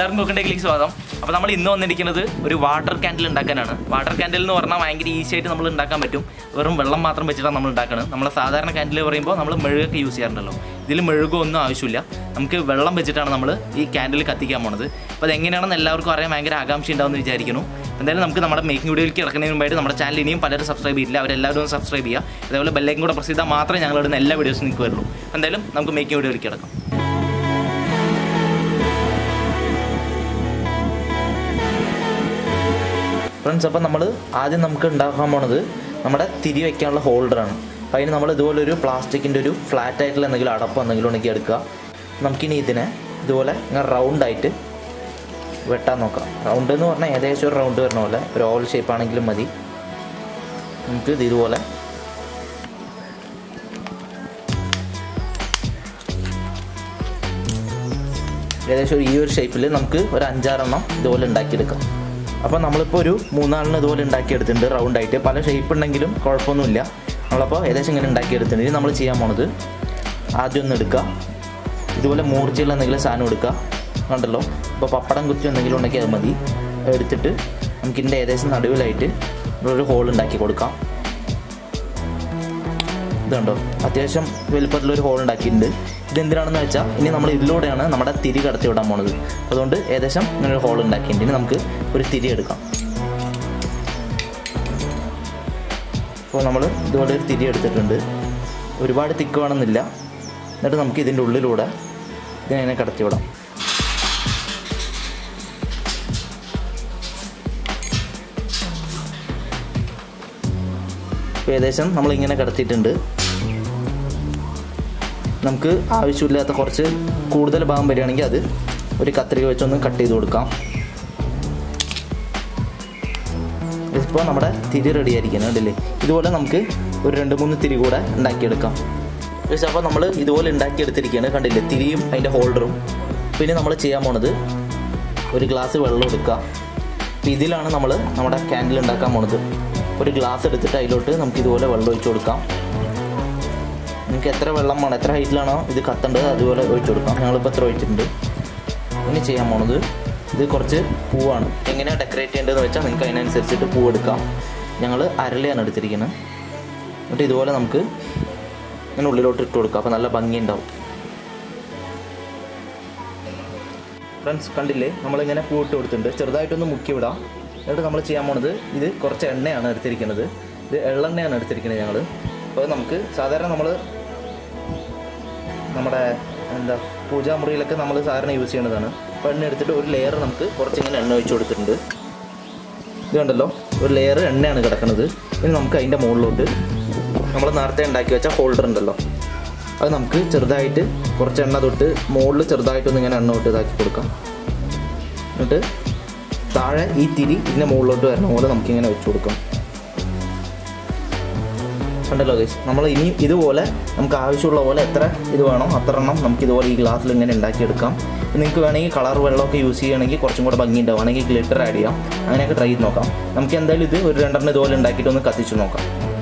എല്ലാവർക്കും കുക്കിൻ്റെക്കിലേക്ക് സ്വാഗതം അപ്പോൾ നമ്മൾ ഇന്ന് വന്നിരിക്കുന്നത് ഒരു വാട്ടർ ക്യാൻഡിൽ ഉണ്ടാക്കാനാണ് വാട്ടർ ക്യാൻഡിൽ എന്ന് പറഞ്ഞാൽ ഭയങ്കര ഈസി ആയിട്ട് നമ്മൾ ഉണ്ടാക്കാൻ പറ്റും വെറും വെള്ളം മാത്രം വെച്ചിട്ടാണ് നമ്മൾ ഉണ്ടാക്കുന്നത് നമ്മൾ സാധാരണ ക്യാൻഡിൽ പറയുമ്പോൾ നമ്മൾ മെഴുകൊക്കെ യൂസ് ചെയ്യാറുണ്ടല്ലോ ഇതിൽ മെഴുകോ ഒന്നും ആവശ്യമില്ല നമുക്ക് വെള്ളം വെച്ചിട്ടാണ് നമ്മൾ ഈ ക്യാൻഡിൽ കത്തിക്കാൻ പോണത് അപ്പോൾ അതെങ്ങനെയാണെന്ന് എല്ലാവർക്കും അറിയാൻ ഭയങ്കര ആകാംക്ഷ ഉണ്ടാവുമെന്ന് വിചാരിക്കുന്നു എന്തായാലും നമുക്ക് നമ്മുടെ മേക്കിംഗ് വീഡിയോയിലേക്ക് ഇറക്കുന്നതിന് മുമ്പായിട്ട് നമ്മുടെ ചാനൽ ഇനിയും പലരും സബ്സ്ക്രൈബ് ചെയ്യില്ല അവരെല്ലാവരും ഒന്ന് സബ്സ്ക്രൈബ് ചെയ്യുക അതേപോലെ ബെല്ലൈക്കും കൂടെ പ്രസ് ചെയ്താൽ മാത്രമേ ഞങ്ങൾ ഇടുന്ന എല്ലാ വീഡിയോസും നിങ്ങൾക്ക് വരുള്ളൂ എന്തായാലും നമുക്ക് മേക്കിംഗ് വീഡിയോയിലേക്ക് കിടക്കാം ഫ്രണ്ട്സ് അപ്പോൾ നമ്മൾ ആദ്യം നമുക്ക് ഉണ്ടാക്കാൻ പോണത് നമ്മുടെ തിരി വയ്ക്കാനുള്ള ഹോൾഡറാണ് അപ്പോൾ അതിന് നമ്മൾ ഇതുപോലെ ഒരു പ്ലാസ്റ്റിക്കിൻ്റെ ഒരു ഫ്ലാറ്റ് ആയിട്ടുള്ള എന്തെങ്കിലും അടപ്പ് എന്തെങ്കിലും ഉണ്ടെങ്കിൽ എടുക്കുക നമുക്കിനി ഇതിനെ ഇതുപോലെ ഇങ്ങനെ റൗണ്ടായിട്ട് വെട്ടാൻ നോക്കാം റൗണ്ട് എന്ന് പറഞ്ഞാൽ ഏകദേശം ഒരു റൗണ്ട് വരുന്ന പോലെ ഒരു ഓവൽ ഷേപ്പ് ആണെങ്കിലും മതി നമുക്ക് ഇത് ഇതുപോലെ ഏകദേശം ഈ ഒരു ഷേപ്പിൽ നമുക്ക് ഒരു അഞ്ചാറെണ്ണം ഇതുപോലെ ഉണ്ടാക്കിയെടുക്കാം അപ്പോൾ നമ്മളിപ്പോൾ ഒരു മൂന്നാളിന് ഇതുപോലെ ഉണ്ടാക്കിയെടുത്തിട്ടുണ്ട് റൗണ്ട് ആയിട്ട് പല ഷേപ്പ് ഉണ്ടെങ്കിലും കുഴപ്പമൊന്നുമില്ല നമ്മളപ്പോൾ ഏകദേശം ഇങ്ങനെ ഉണ്ടാക്കിയെടുത്തിട്ടുണ്ട് ഇനി നമ്മൾ ചെയ്യാൻ പോണത് ആദ്യം ഒന്ന് എടുക്കുക ഇതുപോലെ മൂർച്ചയുള്ള എന്തെങ്കിലും സാധനം എടുക്കുക കണ്ടല്ലോ ഇപ്പോൾ പപ്പടം കുത്തി എന്തെങ്കിലും ഉണ്ടെങ്കിൽ അത് മതി എടുത്തിട്ട് നമുക്കിതിൻ്റെ ഏകദേശം നടുവിലായിട്ട് ഒരു ഹോൾ ഉണ്ടാക്കി കൊടുക്കാം ഇതുണ്ടോ അത്യാവശ്യം വലുപ്പത്തിലൊരു ഹോൾ ഉണ്ടാക്കിയിട്ടുണ്ട് ഇതെന്തിനാണെന്ന് വെച്ചാൽ ഇനി നമ്മൾ ഇതിലൂടെയാണ് നമ്മുടെ തിരി കടത്തി വിടാൻ പോണത് അതുകൊണ്ട് ഏകദേശം ഇങ്ങനെ ഒരു ഹോൾ ഉണ്ടാക്കിയിട്ടുണ്ട് ഇനി നമുക്ക് ഒരു തിരി എടുക്കാം അപ്പോൾ നമ്മൾ ഇതുപോലെ ഒരു തിരി എടുത്തിട്ടുണ്ട് ഒരുപാട് തിക്ക് വേണമെന്നില്ല എന്നിട്ട് നമുക്ക് ഇതിൻ്റെ ഉള്ളിലൂടെ ഇതിനെ കടത്തി വിടാം ഇപ്പോൾ ഏകദേശം നമ്മളിങ്ങനെ കിടത്തിയിട്ടുണ്ട് നമുക്ക് ആവശ്യമില്ലാത്ത കുറച്ച് കൂടുതൽ ഭാഗം വരികയാണെങ്കിൽ അത് ഒരു കത്രിക വെച്ചൊന്ന് കട്ട് ചെയ്ത് കൊടുക്കാം ഇപ്പോൾ നമ്മുടെ തിരി റെഡി ആയിരിക്കണം കണ്ടില്ലേ ഇതുപോലെ നമുക്ക് ഒരു രണ്ട് മൂന്ന് തിരി കൂടെ ഉണ്ടാക്കിയെടുക്കാം പക്ഷേ അപ്പോൾ നമ്മൾ ഇതുപോലെ ഉണ്ടാക്കിയെടുത്തിരിക്കുകയാണ് കണ്ടില്ലേ തിരിയും അതിൻ്റെ ഹോൾഡറും പിന്നെ നമ്മൾ ചെയ്യാൻ പോണത് ഒരു ഗ്ലാസ് വെള്ളം എടുക്കുക അപ്പോൾ ഇതിലാണ് നമ്മൾ നമ്മുടെ ക്യാൻഡിൽ ഉണ്ടാക്കാൻ പോണത് ഒരു ഗ്ലാസ് എടുത്തിട്ട് അതിലോട്ട് നമുക്ക് ഇതുപോലെ വെള്ളം ഒഴിച്ചു കൊടുക്കാം നിങ്ങൾക്ക് എത്ര വെള്ളം വേണം എത്ര ഹൈറ്റിലാണോ ഇത് കത്തേണ്ടത് അതുപോലെ ഒഴിച്ചു കൊടുക്കാം ഞങ്ങളിപ്പോൾ എത്ര ഒഴിച്ചിട്ടുണ്ട് ഇനി ചെയ്യാൻ പോണത് ഇത് കുറച്ച് പൂവാണ് എങ്ങനെയാണ് ഡെക്കറേറ്റ് ചെയ്യേണ്ടതെന്ന് വെച്ചാൽ നിങ്ങൾക്ക് അതിനനുസരിച്ചിട്ട് പൂ എടുക്കാം ഞങ്ങൾ അരളിയാണ് എടുത്തിരിക്കുന്നത് എന്നിട്ട് ഇതുപോലെ നമുക്ക് ഇങ്ങനെ ഉള്ളിലോട്ട് ഇട്ട് കൊടുക്കാം അപ്പോൾ നല്ല ഭംഗി ഉണ്ടാവും ഫ്രണ്ട്സ് കണ്ടില്ലേ നമ്മളിങ്ങനെ പൂ ഇട്ട് കൊടുത്തിട്ടുണ്ട് ചെറുതായിട്ടൊന്ന് മുക്കി വിടാം എന്നിട്ട് നമ്മൾ ചെയ്യാൻ പോണത് ഇത് കുറച്ച് എണ്ണയാണ് എടുത്തിരിക്കുന്നത് ഇത് എള്ളെണ്ണയാണ് എടുത്തിരിക്കുന്നത് ഞങ്ങൾ അപ്പോൾ നമുക്ക് സാധാരണ നമ്മൾ നമ്മുടെ എന്താ പൂജാമുറിയിലൊക്കെ നമ്മൾ സാധാരണ യൂസ് ചെയ്യുന്നതാണ് അപ്പോൾ എണ്ണ എടുത്തിട്ട് ഒരു ലെയർ നമുക്ക് കുറച്ചിങ്ങനെ എണ്ണ ഒഴിച്ച് കൊടുത്തിട്ടുണ്ട് ഇത് കണ്ടല്ലോ ഒരു ലെയർ എണ്ണയാണ് കിടക്കുന്നത് ഇനി നമുക്ക് അതിൻ്റെ മുകളിലോട്ട് നമ്മൾ നേരത്തെ ഉണ്ടാക്കി വെച്ച ഹോൾഡർ ഉണ്ടല്ലോ അത് നമുക്ക് ചെറുതായിട്ട് കുറച്ച് എണ്ണ തൊട്ട് മുകളിൽ ചെറുതായിട്ടൊന്ന് ഇങ്ങനെ എണ്ണ തൊട്ട് ഇതാക്കി കൊടുക്കാം എന്നിട്ട് താഴെ ഈ തിരി ഇതിൻ്റെ മുകളിലോട്ട് വരുന്ന പോലെ നമുക്കിങ്ങനെ വെച്ച് കൊടുക്കാം കണ്ടല്ലോ ഗൈസ് നമ്മൾ ഇനി ഇതുപോലെ നമുക്ക് ആവശ്യമുള്ള പോലെ എത്ര ഇത് വേണോ അത്ര എണ്ണം നമുക്ക് ഇതുപോലെ ഈ ഗ്ലാസ്സിൽ ഇങ്ങനെ ഉണ്ടാക്കിയെടുക്കാം നിങ്ങൾക്ക് വേണമെങ്കിൽ കളർ വെള്ളമൊക്കെ യൂസ് ചെയ്യുകയാണെങ്കിൽ കുറച്ചും കൂടെ ഭംഗി ഉണ്ടാവും വേണമെങ്കിൽ ഗ്ലിറ്റർ ആഡ് ചെയ്യാം അങ്ങനെയൊക്കെ ട്രൈ ചെയ്ത് നോക്കാം നമുക്ക് എന്തായാലും ഇത് ഒരു രണ്ടെണ്ണം ഇതുപോലെ ഉണ്ടാക്കിയിട്ട് ഒന്ന് കത്തിച്ച് നോക്കാം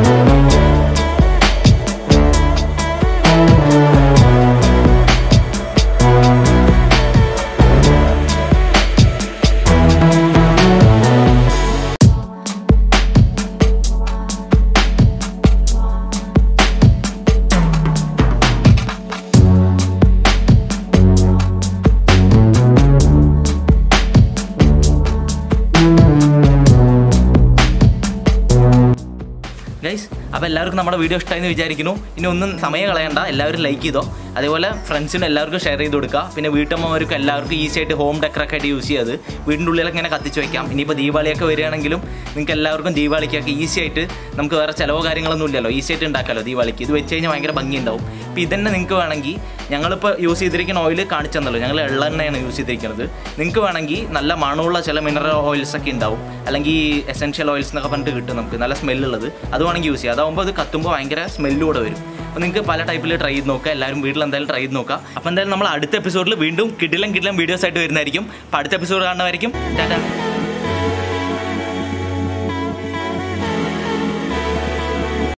ഗൈസ് അപ്പോൾ എല്ലാവർക്കും നമ്മുടെ വീഡിയോ ഇഷ്ടമായെന്ന് വിചാരിക്കുന്നു ഇനി ഒന്നും സമയം കളയണ്ട എല്ലാവരും ലൈക്ക് ചെയ്തോ അതേപോലെ ഫ്രണ്ട്സിനും എല്ലാവർക്കും ഷെയർ ചെയ്ത് കൊടുക്കുക പിന്നെ വീട്ടമ്മമാർക്കും എല്ലാവർക്കും ഈസി ആയിട്ട് ഹോം ഡെക്കറൊക്കെ ആയിട്ട് യൂസ് ചെയ്ത് വീടിൻ്റെ ഉള്ളിലൊക്കെ ഇങ്ങനെ കത്തിച്ച് വയ്ക്കാം ഇനിയിപ്പോൾ ദീപാവലിയൊക്കെ വരികയാണെങ്കിലും നിങ്ങൾക്ക് എല്ലാവർക്കും ദീപാവലിക്കൊക്കെ ഈസി ആയിട്ട് നമുക്ക് വേറെ ചിലവോ കാര്യങ്ങളൊന്നും ഇല്ലല്ലോ ഈസി ആയിട്ട് ഉണ്ടാക്കാമല്ലോ ദീപാവലിക്ക് ഇത് വെച്ച് കഴിഞ്ഞാൽ ഭയങ്കര ഭംഗി ഉണ്ടാവും അപ്പോൾ ഇതന്നെ നിങ്ങൾക്ക് വേണമെങ്കിൽ ഞങ്ങളിപ്പോൾ യൂസ് ചെയ്തിരിക്കുന്ന ഓയിൽ കാണിച്ചു തന്നല്ലോ ഞങ്ങൾ എള്ളെണ്ണയാണ് യൂസ് ചെയ്തിരിക്കുന്നത് നിങ്ങൾക്ക് വേണമെങ്കിൽ നല്ല മണമുള്ള ചില മിനറൽ ഓയിൽസ് ഒക്കെ ഉണ്ടാവും അല്ലെങ്കിൽ എസെൻഷ്യൽ ഓയിൽസ് എന്നൊക്കെ പറഞ്ഞിട്ട് കിട്ടും നമുക്ക് നല്ല സ്മെല്ലുള്ളത് അത് വേണമെങ്കിൽ യൂസ് ചെയ്യാം അതാകുമ്പോൾ അത് കത്തുമ്പോൾ ഭയങ്കര സ്മെല്ലും കൂടെ വരും അപ്പോൾ നിങ്ങൾക്ക് പല ടൈപ്പിൽ ട്രൈ ചെയ്ത് നോക്കുക എല്ലാവരും വീട്ടിൽ എന്തായാലും ട്രൈ ചെയ്ത് നോക്കുക അപ്പോൾ എന്തായാലും നമ്മൾ അടുത്ത എപ്പിസോഡിൽ വീണ്ടും കിടിലം കിടിലം വീഡിയോസ് ആയിട്ട് വരുന്നതായിരിക്കും അപ്പോൾ അടുത്ത എപ്പിസോഡ് കാണുന്നതായിരിക്കും ടാറ്റാ